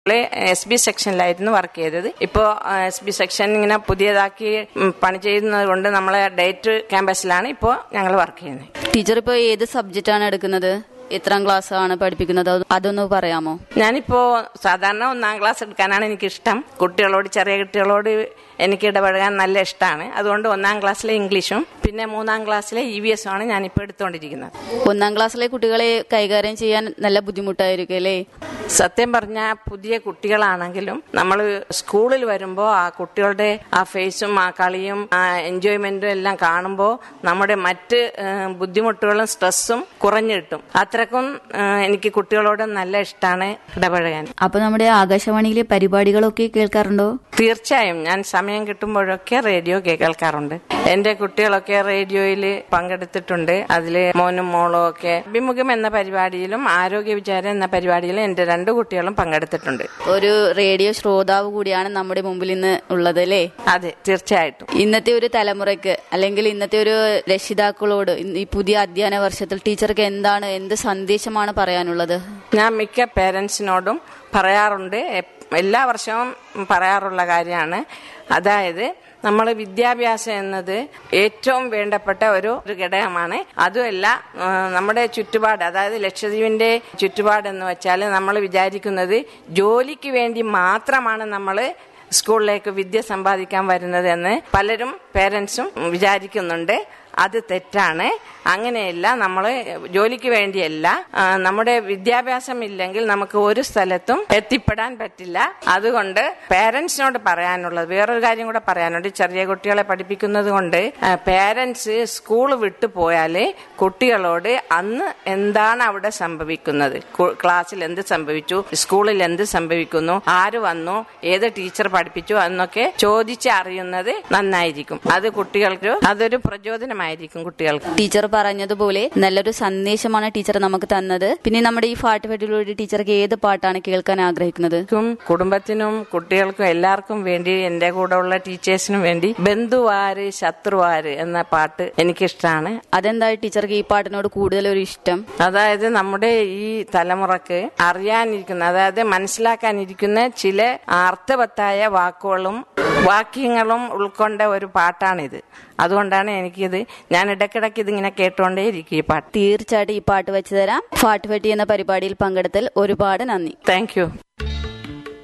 S B സെക്ഷനിലായിരുന്നു work ചെയ്തത് ഇപ്പോൾ S B section ഇങ്ങനെ പുതിയതാക്കി ഉം, പണി ചെയ്യുന്നത് കൊണ്ട് നമ്മളെ ഡേറ്റ് ക്യാമ്പസിലാണ് ഇപ്പോൾ ഞങ്ങൾ വർക്ക് ചെയ്യുന്നത് ടീച്ചർ ഇപ്പോൾ ഏത് സബ്ജക്റ്റ് ആണ് എടുക്കുന്നത് എത്രാം ക്ലാസ് ആണ് പഠിപ്പിക്കുന്നത് അത് അതൊന്ന് പറയാമോ ഞാനിപ്പോ സാധാരണ ഒന്നാം ക്ലാസ് എടുക്കാനാണ് എനിക്ക് ഇഷ്ടം കുട്ടികളോട് ചെറിയ കുട്ടികളോട് എനിക്ക് ഇടപഴകാൻ നല്ല ഇഷ്ടമാണ് അതുകൊണ്ട് ഒന്നാം ക്ലാസ്സിലെ ഇംഗ്ലീഷും പിന്നെ മൂന്നാം ക്ലാസ്സിലെ ഇ വി എസും ആണ് ഞാനിപ്പോൾ എടുത്തുകൊണ്ടിരിക്കുന്നത് ഒന്നാം ക്ലാസ്സിലെ കുട്ടികളെ കൈകാര്യം ചെയ്യാൻ നല്ല ബുദ്ധിമുട്ടായിരിക്കും അല്ലേ സത്യം പറഞ്ഞാൽ പുതിയ കുട്ടികളാണെങ്കിലും നമ്മൾ സ്കൂളിൽ വരുമ്പോൾ ആ കുട്ടികളുടെ ആ ഫേസും ആ കളിയും ആ എൻജോയ്മെന്റും എല്ലാം കാണുമ്പോൾ നമ്മുടെ മറ്റ് ഏഹ്, ബുദ്ധിമുട്ടുകളും സ്ട്രെസ്സും കുറഞ്ഞു കിട്ടും അത്രക്കും ഏഹ്, എനിക്ക് കുട്ടികളോട് നല്ല ഇഷ്ടമാണ് ഇടപഴകാൻ അപ്പൊ നമ്മുടെ ആകാശവാണിയിലെ പരിപാടികളൊക്കെ കേൾക്കാറുണ്ടോ തീർച്ചയായും ഞാൻ സമയം കിട്ടുമ്പോഴൊക്കെ റേഡിയോ കേൾക്കാറുണ്ട് എന്റെ കുട്ടികളൊക്കെ റേഡിയോയിൽ പങ്കെടുത്തിട്ടുണ്ട് അതില് മോനും മോളും ഒക്കെ അഭിമുഖം എന്ന പരിപാടിയിലും ആരോഗ്യ വിചാരം എന്ന പരിപാടിയിലും എന്റെ രണ്ടു കുട്ടികളും പങ്കെടുത്തിട്ടുണ്ട് ഒരു റേഡിയോ ശ്രോതാവ് കൂടിയാണ് നമ്മുടെ മുമ്പിൽ ഇന്ന് ഉള്ളത് അല്ലേ അതെ തീർച്ചയായിട്ടും ഇന്നത്തെ ഒരു തലമുറയ്ക്ക് അല്ലെങ്കിൽ ഇന്നത്തെ ഒരു രക്ഷിതാക്കളോട് ഇന്ന് ഈ പുതിയ അധ്യയന വർഷത്തിൽ ടീച്ചർക്ക് എന്താണ് എന്ത് സന്ദേശമാണ് പറയാനുള്ളത് ഞാൻ മിക്ക പേരൻസിനോടും പറയാറുണ്ട് എ- എല്ലാ വർഷവും പറയാറുള്ള കാര്യമാണ് അതായത് നമ്മൾ വിദ്യാഭ്യാസം എന്നത് ഏറ്റവും വേണ്ടപ്പെട്ട ഒരു ഒരു ഘടകമാണ് അതുമല്ല ആ, നമ്മുടെ ചുറ്റുപാട് അതായത് ലക്ഷദ്വീപിന്റെ ചുറ്റുപാട് എന്ന് വെച്ചാൽ നമ്മൾ വിചാരിക്കുന്നത് ജോലിക്ക് വേണ്ടി മാത്രമാണ് നമ്മൾ സ്കൂളിലേക്ക് വിദ്യ സമ്പാദിക്കാൻ വരുന്നത് എന്ന് പലരും പേരൻസും വിചാരിക്കുന്നുണ്ട് അത് തെറ്റാണ് അങ്ങനെയല്ല നമ്മൾ ജോലിക്ക് വേണ്ടിയല്ല ആ, നമ്മുടെ വിദ്യാഭ്യാസം ഇല്ലെങ്കിൽ നമുക്ക് ഒരു സ്ഥലത്തും എത്തിപ്പെടാൻ പറ്റില്ല അതുകൊണ്ട് പേരൻസിനോട് പറയാനുള്ളത് വേറൊരു കാര്യം കൂടെ പറയാനുണ്ട് ചെറിയ കുട്ടികളെ പഠിപ്പിക്കുന്നത് കൊണ്ട് പേരൻസ് സ്കൂൾ വിട്ടു പോയാല് കുട്ടികളോട് അന്ന് എന്താണ് അവിടെ സംഭവിക്കുന്നത് കു- ക്ലാസ്സിൽ എന്ത് സംഭവിച്ചു സ്കൂളിൽ എന്ത് സംഭവിക്കുന്നു ആര് വന്നു ഏത് ടീച്ചർ പഠിപ്പിച്ചു എന്നൊക്കെ ചോദിച്ച് അറിയുന്നത് നന്നായിരിക്കും അത് കുട്ടികൾക്ക് അതൊരു പ്രചോദനമായിരിക്കും കുട്ടികൾക്ക് ടീച്ചർ പറഞ്ഞതുപോലെ നല്ലൊരു സന്ദേശമാണ് ടീച്ചർ നമുക്ക് തന്നത് പിന്നെ നമ്മുടെ ഈ പാട്ടുപെട്ടിലൂടെ ടീച്ചർക്ക് ഏത് പാട്ടാണ് കേൾക്കാൻ ആഗ്രഹിക്കുന്നത് ക്കും കുടുംബത്തിനും കുട്ടികൾക്കും എല്ലാവർക്കും വേണ്ടി എന്റെ കൂടെ ഉള്ള ടീച്ചേഴ്സിനും വേണ്ടി ബന്ധുവാര് ശത്രുവാര് എന്ന പാട്ട് എനിക്കിഷ്ടമാണ് അതെന്താ ടീച്ചർക്ക് ഈ പാട്ടിനോട് കൂടുതൽ ഒരു ഇഷ്ടം അതായത് നമ്മുടെ ഈ തലമുറക്ക് അറിയാനിരിക്കുന്ന അതായത് മനസ്സിലാക്കാനിരിക്കുന്ന ചില അർത്ഥവത്തായ വാക്കുകളും വാക്യങ്ങളും ഉൾക്കൊണ്ട ഒരു പാട്ടാണിത് അതുകൊണ്ടാണ് എനിക്കിത് ഞാൻ ഇടയ്ക്കിടയ്ക്ക് ഇതിങ്ങനെ കേട്ടോണ്ടേയിരിക്കും ഈ പാട്ട് തീർച്ചയായിട്ടും ഈ പാട്ട് വെച്ച് തരാം പാട്ടുപെട്ടി എന്ന പരിപാടിയിൽ പങ്കെടുത്തൽ ഒരുപാട് നന്ദി താങ്ക് യു